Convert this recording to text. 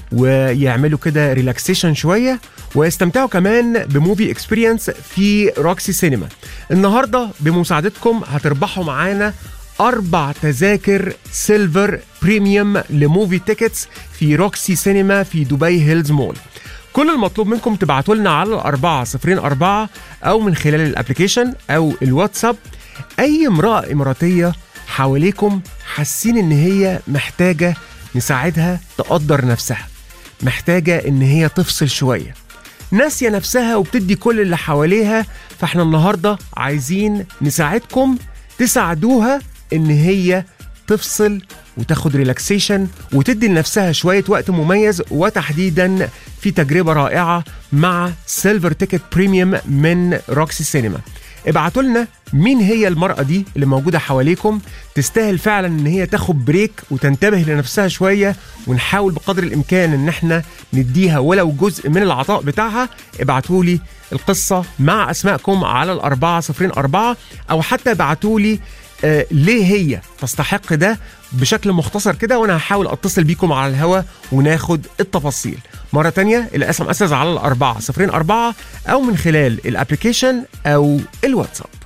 ويعملوا كده ريلاكسيشن شويه ويستمتعوا كمان بموفي اكسبيرينس في روكسي سينما النهارده بمساعدتكم هتربحوا معانا أربع تذاكر سيلفر بريميوم لموفي تيكتس في روكسي سينما في دبي هيلز مول كل المطلوب منكم تبعتوا لنا على الأربعة صفرين أربعة أو من خلال الأبليكيشن أو الواتساب أي امرأة إماراتية حواليكم حاسين إن هي محتاجة نساعدها تقدر نفسها محتاجة إن هي تفصل شوية ناسية نفسها وبتدي كل اللي حواليها فاحنا النهاردة عايزين نساعدكم تساعدوها ان هي تفصل وتاخد ريلاكسيشن وتدي لنفسها شوية وقت مميز وتحديدا في تجربة رائعة مع سيلفر تيكت بريميوم من روكسي سينما ابعتوا لنا مين هي المرأة دي اللي موجودة حواليكم تستاهل فعلا ان هي تاخد بريك وتنتبه لنفسها شوية ونحاول بقدر الامكان ان احنا نديها ولو جزء من العطاء بتاعها ابعتوا لي القصة مع اسمائكم على الأربعة صفرين أربعة أو حتى ابعتوا لي آه ليه هي تستحق ده بشكل مختصر كده وانا هحاول اتصل بيكم على الهوا وناخد التفاصيل مرة تانية الاس ام اس على الأربعة صفرين أربعة أو من خلال الابليكيشن أو الواتساب